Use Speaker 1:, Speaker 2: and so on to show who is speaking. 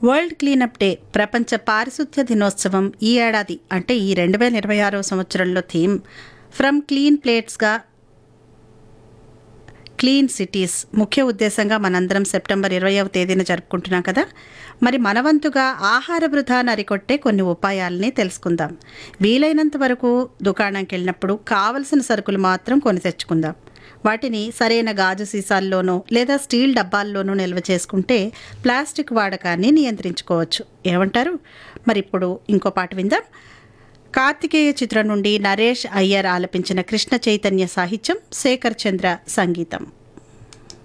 Speaker 1: world cleanup day ప్రపంచ పారిశుద్ధ్య దినోత్సవం ఈ ఏడాది అంటే ఈ రెండు వేల ఇరవై ఆరో సంవత్సరంలో థీమ్ ఫ్రమ్ క్లీన్ ప్లేట్స్గా క్లీన్ సిటీస్ ముఖ్య ఉద్దేశంగా మనందరం సెప్టెంబర్ ఇరవైవ తేదీన జరుపుకుంటున్నాం కదా మరి మనవంతుగా ఆహార వృధాను అరికొట్టే కొన్ని ఉపాయాలని తెలుసుకుందాం వీలైనంత వరకు దుకాణంకి వెళ్ళినప్పుడు కావలసిన సరుకులు మాత్రం కొని తెచ్చుకుందాం వాటిని సరైన గాజు సీసాల్లోనూ లేదా స్టీల్ డబ్బాల్లోనూ నిల్వ చేసుకుంటే ప్లాస్టిక్ వాడకాన్ని నియంత్రించుకోవచ్చు ఏమంటారు మరి ఇప్పుడు ఇంకో పాట విందాం కార్తికేయ చిత్రం నుండి నరేష్ అయ్యర్ ఆలపించిన కృష్ణ చైతన్య సాహిత్యం శేఖర్ చంద్ర సంగీతం